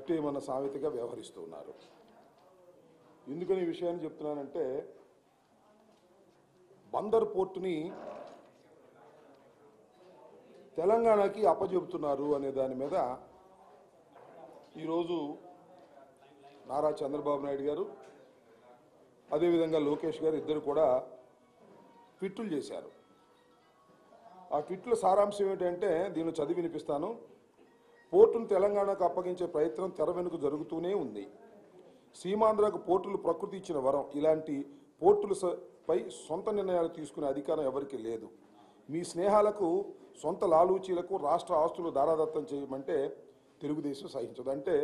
కట్టేయమన్న సామెతగా వ్యవహరిస్తూ ఉన్నారు ఎందుకని ఈ విషయాన్ని చెప్తున్నానంటే బందర్ పోర్టుని తెలంగాణకి అప్పచెబుతున్నారు అనే దాని మీద ఈరోజు నారా చంద్రబాబు నాయుడు గారు అదేవిధంగా లోకేష్ గారు ఇద్దరు కూడా ట్విట్లు చేశారు ఆ ట్విట్ల సారాంశం ఏంటంటే దీన్ని చదివి వినిపిస్తాను పోర్టును తెలంగాణకు అప్పగించే ప్రయత్నం తెర వెనుక జరుగుతూనే ఉంది సీమాంధ్రకు పోర్టులు ప్రకృతి ఇచ్చిన వరం ఇలాంటి పోర్టుల స- పై సొంత నిర్ణయాలు తీసుకునే అధికారం ఎవరికీ లేదు మీ స్నేహాలకు సొంత లాలూచీలకు రాష్ట్ర ఆస్తులు దారాదత్తం చేయమంటే తెలుగుదేశం సహించదు అంటే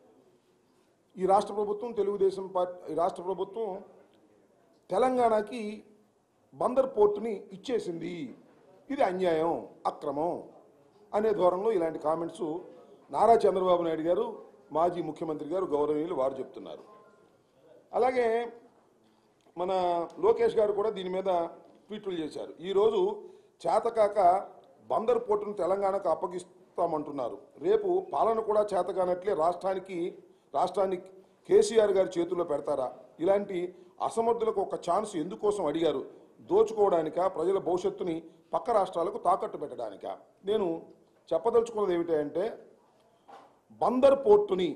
ఈ రాష్ట్ర ప్రభుత్వం తెలుగుదేశం పార్టీ ఈ రాష్ట్ర ప్రభుత్వం తెలంగాణకి బందర్ పోర్టుని ఇచ్చేసింది ఇది అన్యాయం అక్రమం అనే ధోరణిలో ఇలాంటి కామెంట్స్ నారా చంద్రబాబు నాయుడు గారు మాజీ ముఖ్యమంత్రి గారు గౌరవనీయులు వారు చెప్తున్నారు అలాగే మన లోకేష్ గారు కూడా దీని మీద ట్వీట్లు చేశారు ఈరోజు చేతకాక బందర్ పోర్టును తెలంగాణకు అప్పగిస్తామంటున్నారు రేపు పాలన కూడా చేతకానట్లే రాష్ట్రానికి రాష్ట్రాన్ని కేసీఆర్ గారి చేతుల్లో పెడతారా ఇలాంటి అసమర్థులకు ఒక ఛాన్స్ ఎందుకోసం అడిగారు దోచుకోవడానికా ప్రజల భవిష్యత్తుని పక్క రాష్ట్రాలకు తాకట్టు పెట్టడానికా నేను చెప్పదలుచుకున్నది ఏమిటంటే బందర్ పోర్టుని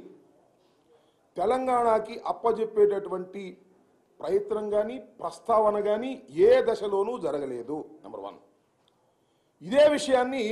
తెలంగాణకి అప్పజెప్పేటటువంటి ప్రయత్నం కానీ ప్రస్తావన కానీ ఏ దశలోనూ జరగలేదు నెంబర్ వన్ ఇదే విషయాన్ని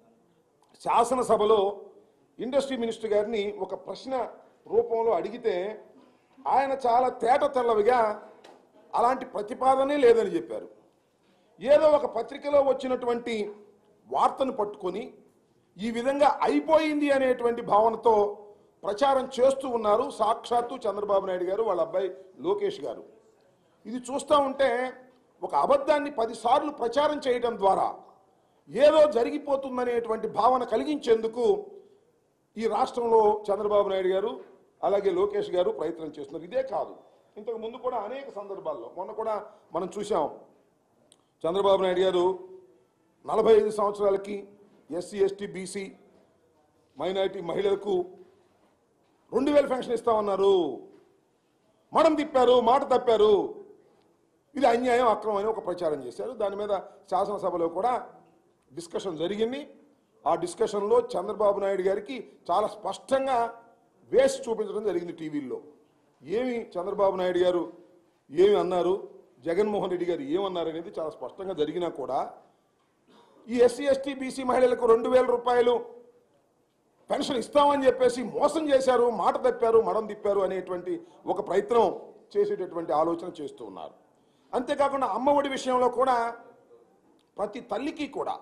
శాసనసభలో ఇండస్ట్రీ మినిస్టర్ గారిని ఒక ప్రశ్న రూపంలో అడిగితే ఆయన చాలా తేట తెల్లవిగా అలాంటి ప్రతిపాదనే లేదని చెప్పారు ఏదో ఒక పత్రికలో వచ్చినటువంటి వార్తను పట్టుకొని ఈ విధంగా అయిపోయింది అనేటువంటి భావనతో ప్రచారం చేస్తూ ఉన్నారు సాక్షాత్తు చంద్రబాబు నాయుడు గారు వాళ్ళ అబ్బాయి లోకేష్ గారు ఇది చూస్తూ ఉంటే ఒక అబద్ధాన్ని పదిసార్లు ప్రచారం చేయడం ద్వారా ఏదో జరిగిపోతుందనేటువంటి భావన కలిగించేందుకు ఈ రాష్ట్రంలో చంద్రబాబు నాయుడు గారు అలాగే లోకేష్ గారు ప్రయత్నం చేస్తున్నారు ఇదే కాదు ఇంతకు ముందు కూడా అనేక సందర్భాల్లో మొన్న కూడా మనం చూసాం చంద్రబాబు నాయుడు గారు నలభై ఐదు సంవత్సరాలకి ఎస్సీ ఎస్టీ బీసీ మైనారిటీ మహిళలకు రెండు వేల పెన్షన్ ఇస్తామన్నారు మడం తిప్పారు మాట తప్పారు ఇది అన్యాయం అక్రమం అని ఒక ప్రచారం చేశారు దాని మీద శాసనసభలో కూడా డిస్కషన్ జరిగింది ఆ డిస్కషన్లో చంద్రబాబు నాయుడు గారికి చాలా స్పష్టంగా వేసి చూపించడం జరిగింది టీవీల్లో ఏమి చంద్రబాబు నాయుడు గారు ఏమి అన్నారు జగన్మోహన్ రెడ్డి గారు ఏమన్నారు అనేది చాలా స్పష్టంగా జరిగినా కూడా ఈ ఎస్సీ ఎస్టీ బీసీ మహిళలకు రెండు వేల రూపాయలు పెన్షన్ ఇస్తామని చెప్పేసి మోసం చేశారు మాట తప్పారు మడం తిప్పారు అనేటువంటి ఒక ప్రయత్నం చేసేటటువంటి ఆలోచన చేస్తూ ఉన్నారు అంతేకాకుండా అమ్మఒడి విషయంలో కూడా ప్రతి తల్లికి కూడా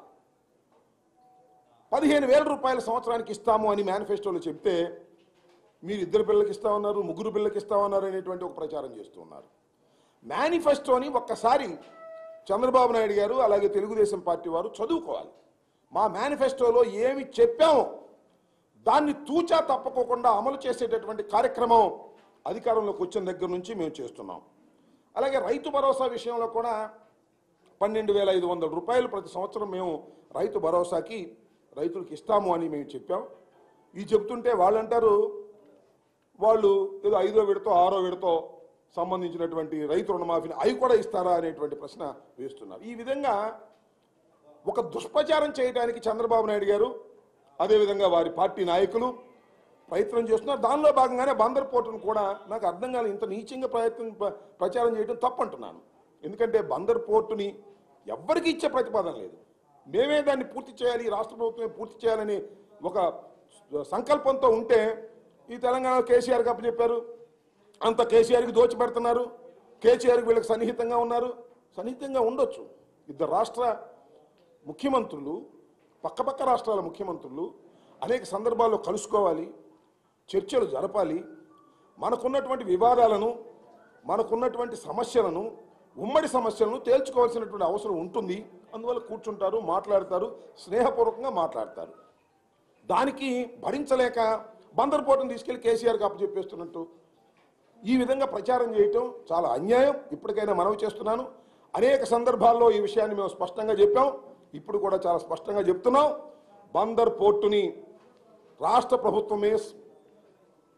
పదిహేను వేల రూపాయల సంవత్సరానికి ఇస్తాము అని మేనిఫెస్టోలో చెప్తే మీరు ఇద్దరు పిల్లలకి ఇస్తామన్నారు ముగ్గురు పిల్లలకి ఇస్తామన్నారు అనేటువంటి ఒక ప్రచారం చేస్తూ ఉన్నారు మేనిఫెస్టోని ఒక్కసారి చంద్రబాబు నాయుడు గారు అలాగే తెలుగుదేశం పార్టీ వారు చదువుకోవాలి మా మేనిఫెస్టోలో ఏమి చెప్పామో దాన్ని తూచా తప్పకోకుండా అమలు చేసేటటువంటి కార్యక్రమం అధికారంలోకి వచ్చిన దగ్గర నుంచి మేము చేస్తున్నాం అలాగే రైతు భరోసా విషయంలో కూడా పన్నెండు వేల ఐదు వందల రూపాయలు ప్రతి సంవత్సరం మేము రైతు భరోసాకి రైతులకు ఇస్తాము అని మేము చెప్పాం ఇది చెప్తుంటే వాళ్ళు అంటారు వాళ్ళు ఏదో ఐదో విడతో ఆరో విడతో సంబంధించినటువంటి రైతు రుణమాఫీని అవి కూడా ఇస్తారా అనేటువంటి ప్రశ్న వేస్తున్నారు ఈ విధంగా ఒక దుష్ప్రచారం చేయడానికి చంద్రబాబు నాయుడు గారు అదేవిధంగా వారి పార్టీ నాయకులు ప్రయత్నం చేస్తున్నారు దానిలో భాగంగానే బందర్ పోర్టును కూడా నాకు అర్థం కాదు ఇంత నీచంగా ప్రయత్నం ప్ర- ప్రచారం చేయడం తప్పంటున్నాను ఎందుకంటే బందర్ పోర్టుని ఎవ్వరికి ఇచ్చే ప్రతిపాదన లేదు మేమే దాన్ని పూర్తి చేయాలి ఈ రాష్ట్ర ప్రభుత్వమే పూర్తి చేయాలని ఒక సంకల్పంతో ఉంటే ఈ తెలంగాణ కేసీఆర్కి అప్పచెప్పారు అంత కేసీఆర్కి దోచి పెడుతున్నారు కేసీఆర్కి వీళ్ళకి సన్నిహితంగా ఉన్నారు సన్నిహితంగా ఉండొచ్చు ఇద్దరు రాష్ట్ర ముఖ్యమంత్రులు పక్కపక్క రాష్ట్రాల ముఖ్యమంత్రులు అనేక సందర్భాల్లో కలుసుకోవాలి చర్చలు జరపాలి మనకున్నటువంటి వివాదాలను మనకున్నటువంటి సమస్యలను ఉమ్మడి సమస్యలను తేల్చుకోవాల్సినటువంటి అవసరం ఉంటుంది అందువల్ల కూర్చుంటారు మాట్లాడతారు స్నేహపూర్వకంగా మాట్లాడతారు దానికి భరించలేక బందర్పోటును తీసుకెళ్లి కేసీఆర్కి అప్పచెప్పేస్తున్నట్టు ఈ విధంగా ప్రచారం చేయటం చాలా అన్యాయం ఇప్పటికైనా మనవి చేస్తున్నాను అనేక సందర్భాల్లో ఈ విషయాన్ని మేము స్పష్టంగా చెప్పాం ఇప్పుడు కూడా చాలా స్పష్టంగా చెప్తున్నాం బందర్ పోర్టుని రాష్ట్ర ప్రభుత్వమే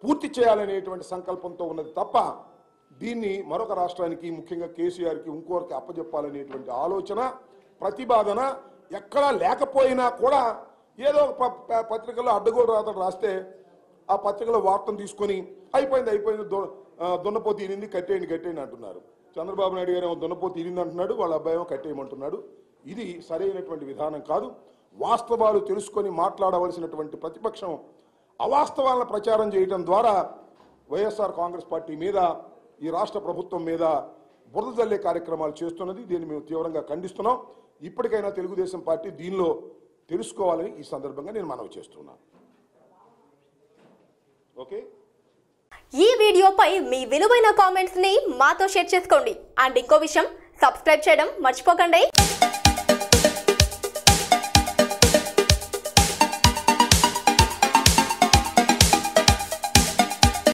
పూర్తి చేయాలనేటువంటి సంకల్పంతో ఉన్నది తప్ప దీన్ని మరొక రాష్ట్రానికి ముఖ్యంగా కేసీఆర్కి ఇంకోరికి అప్పజెప్పాలనేటువంటి ఆలోచన ప్రతిపాదన ఎక్కడా లేకపోయినా కూడా ఏదో ఒక ప- ప- పత్రికలో అడ్డగోలు రాతలు రాస్తే ఆ పత్రికలో వార్తను తీసుకొని అయిపోయింది అయిపోయింది దు- ఆ, దున్నపోతు ఇరింది కట్టేయండి కట్టేయండి అంటున్నారు చంద్రబాబు నాయుడు గారు ఏమో దున్నపోతు ఇరింది అంటున్నాడు వాళ్ళ అబ్బాయి ఏమో కట్టేయమంటున్నాడు ఇది సరైనటువంటి విధానం కాదు వాస్తవాలు తెలుసుకొని మాట్లాడవలసినటువంటి ప్రతిపక్షం అవాస్తవాలను ప్రచారం చేయడం ద్వారా వైఎస్ఆర్ కాంగ్రెస్ పార్టీ మీద ఈ రాష్ట్ర ప్రభుత్వం మీద బురద జల్లే కార్యక్రమాలు చేస్తున్నది దీన్ని మేము తీవ్రంగా ఖండిస్తున్నాం ఇప్పటికైనా తెలుగుదేశం పార్టీ దీనిలో తెలుసుకోవాలని ఈ సందర్భంగా నేను మనవి చేస్తున్నాను ఓకే ఈ వీడియోపై మీ విలువైన కామెంట్స్ ని మాతో షేర్ చేసుకోండి అండ్ ఇంకో విషయం సబ్స్క్రైబ్ చేయడం మర్చిపోకండి